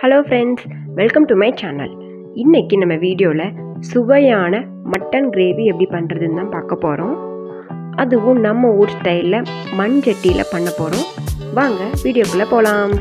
hello friends welcome to my channel இன்றைக்கி நம்ம வீடியோவில் சுவையான மட்டன் கிரேவி எப்படி பண்ணுறதுன்னு தான் பார்க்க போகிறோம் அதுவும் நம்ம ஊர் ஸ்டைலில் மண் சட்டியில் பண்ண போகிறோம் வாங்க வீடியோக்குள்ளே போகலாம்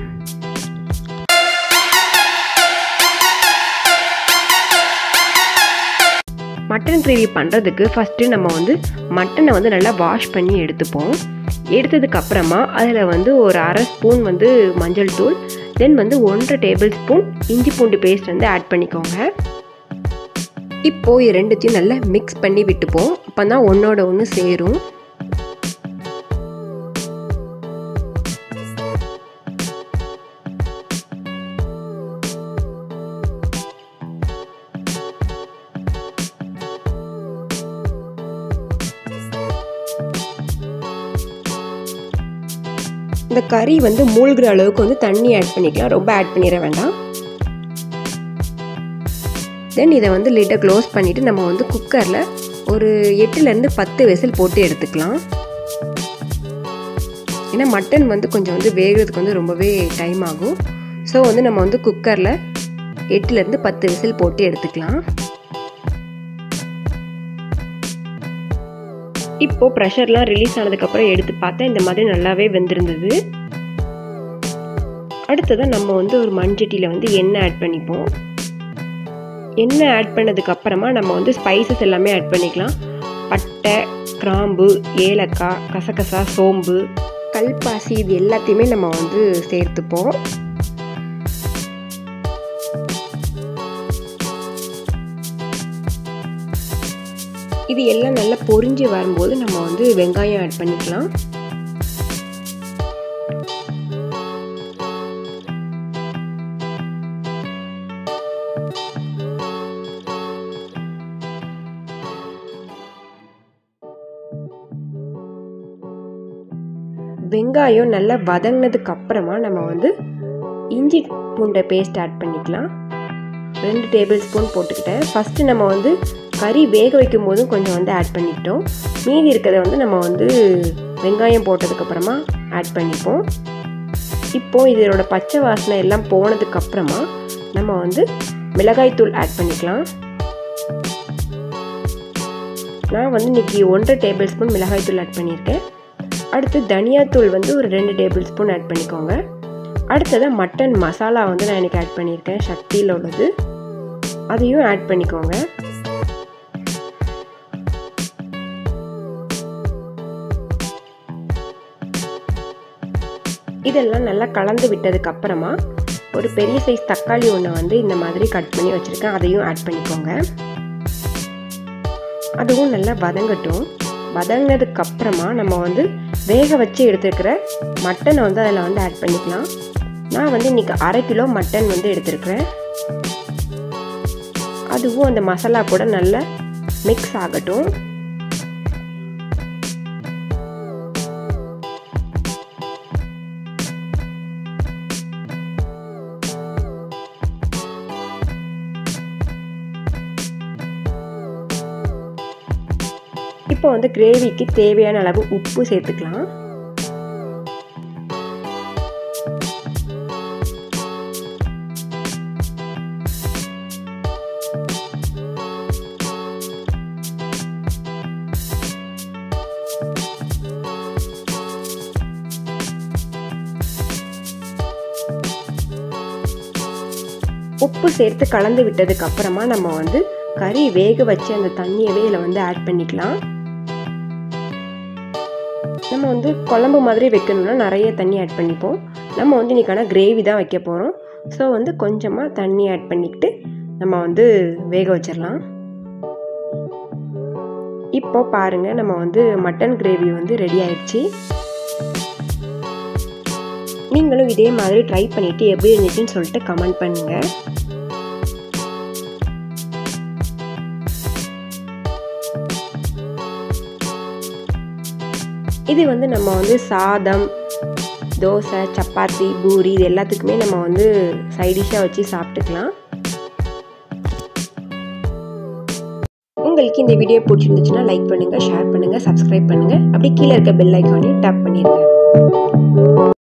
மட்டன் கிரேவி பண்ணுறதுக்கு ஃபஸ்ட்டு நம்ம வந்து மட்டனை வந்து நல்லா வாஷ் பண்ணி எடுத்துப்போம் எடுத்ததுக்கு அப்புறமா அதில் வந்து ஒரு அரை ஸ்பூன் வந்து மஞ்சள் தூள் தென் வந்து ஒன்றரை டேபிள் ஸ்பூன் இஞ்சி பூண்டு பேஸ்ட் வந்து ஆட் பண்ணிக்கோங்க இப்போது இது ரெண்டுத்தையும் நல்லா மிக்ஸ் பண்ணி விட்டுப்போம் அப்போ தான் ஒன்றோட ஒன்று சேரும் இந்த கறி வந்து மூழ்கிற அளவுக்கு வந்து தண்ணி ஆட் பண்ணிக்கலாம் ரொம்ப ஆட் பண்ணிட வேண்டாம் தென் இதை வந்து லிட்டை க்ளோஸ் பண்ணிவிட்டு நம்ம வந்து குக்கரில் ஒரு எட்டுலேருந்து பத்து வெசில் போட்டு எடுத்துக்கலாம் ஏன்னா மட்டன் வந்து கொஞ்சம் வந்து வேகிறதுக்கு வந்து ரொம்பவே டைம் ஆகும் ஸோ வந்து நம்ம வந்து குக்கரில் எட்டுலேருந்து பத்து விசில் போட்டு எடுத்துக்கலாம் இப்போது ப்ரெஷர்லாம் ரிலீஸ் ஆனதுக்கப்புறம் எடுத்து பார்த்தா இந்த மாதிரி நல்லாவே வெந்திருந்தது அடுத்ததாக நம்ம வந்து ஒரு மண்சட்டியில் வந்து எண்ணெய் ஆட் பண்ணிப்போம் எண்ணெய் ஆட் பண்ணதுக்கு அப்புறமா நம்ம வந்து ஸ்பைசஸ் எல்லாமே ஆட் பண்ணிக்கலாம் பட்டை கிராம்பு ஏலக்காய் கசகசா சோம்பு கல்பாசி இது எல்லாத்தையுமே நம்ம வந்து சேர்த்துப்போம் இது எல்லாம் நல்லா பொரிஞ்சு வரும்போது நம்ம வந்து வெங்காயம் ஆட் பண்ணிக்கலாம் வெங்காயம் நல்லா வதங்கினதுக்கு அப்புறமா நம்ம வந்து இஞ்சி பூண்டை பேஸ்ட் ஆட் பண்ணிக்கலாம் ரெண்டு டேபிள் ஸ்பூன் போட்டுக்கிட்டேன் ஃபஸ்ட்டு நம்ம வந்து கறி வேக வைக்கும் போதும் கொஞ்சம் வந்து ஆட் பண்ணிக்கிட்டோம் மீதி இருக்கிறத வந்து நம்ம வந்து வெங்காயம் போட்டதுக்கப்புறமா ஆட் பண்ணிப்போம் இப்போது இதோட பச்சை வாசனை எல்லாம் போனதுக்கப்புறமா நம்ம வந்து மிளகாய்த்தூள் ஆட் பண்ணிக்கலாம் நான் வந்து இன்றைக்கி ஒன்றரை டேபிள் ஸ்பூன் மிளகாய்த்தூள் ஆட் பண்ணியிருக்கேன் அடுத்து தனியாத்தூள் வந்து ஒரு ரெண்டு டேபிள் ஸ்பூன் ஆட் பண்ணிக்கோங்க அடுத்ததாக மட்டன் மசாலா வந்து நான் எனக்கு ஆட் பண்ணியிருக்கேன் சக்தியில் உள்ளது அதையும் ஆட் பண்ணிக்கோங்க இதெல்லாம் நல்லா கலந்து விட்டதுக்கு அப்புறமா ஒரு பெரிய சைஸ் தக்காளி ஒன்று வந்து இந்த மாதிரி கட் பண்ணி வச்சுருக்கேன் அதையும் ஆட் பண்ணிக்கோங்க அதுவும் நல்லா வதங்கட்டும் வதங்கினதுக்கு அப்புறமா நம்ம வந்து வேக வச்சு எடுத்துருக்கிற மட்டனை வந்து அதில் வந்து ஆட் பண்ணிக்கலாம் நான் வந்து இன்றைக்கி அரை கிலோ மட்டன் வந்து எடுத்துருக்கிறேன் அதுவும் அந்த மசாலா கூட நல்லா மிக்ஸ் ஆகட்டும் இப்போ வந்து கிரேவிக்கு தேவையான அளவு உப்பு சேர்த்துக்கலாம் உப்பு சேர்த்து கலந்து விட்டதுக்கு அப்புறமா நம்ம வந்து கறி வேக வச்சு அந்த தண்ணியவே இதில் வந்து ஆட் பண்ணிக்கலாம் நம்ம வந்து குழம்பு மாதிரி வைக்கணும்னா நிறைய தண்ணி ஆட் பண்ணிப்போம் நம்ம வந்து இன்றைக்கான கிரேவி தான் வைக்க போகிறோம் ஸோ வந்து கொஞ்சமாக தண்ணி ஆட் பண்ணிக்கிட்டு நம்ம வந்து வேக வச்சிடலாம் இப்போ பாருங்கள் நம்ம வந்து மட்டன் கிரேவி வந்து ரெடி ஆயிடுச்சு நீங்களும் இதே மாதிரி ட்ரை பண்ணிவிட்டு எப்படி இருந்துச்சுன்னு சொல்லிட்டு கமெண்ட் பண்ணுங்கள் இது வந்து நம்ம வந்து சாதம் தோசை சப்பாத்தி பூரி இது எல்லாத்துக்குமே நம்ம வந்து சைடிஷாக வச்சு சாப்பிட்டுக்கலாம் உங்களுக்கு இந்த வீடியோ பிடிச்சிருந்துச்சுன்னா லைக் பண்ணுங்கள் ஷேர் பண்ணுங்கள் சப்ஸ்கிரைப் பண்ணுங்கள் அப்படியே கீழே இருக்க பெல் ஐக்கானையும் டேப் பண்ணிடுங்க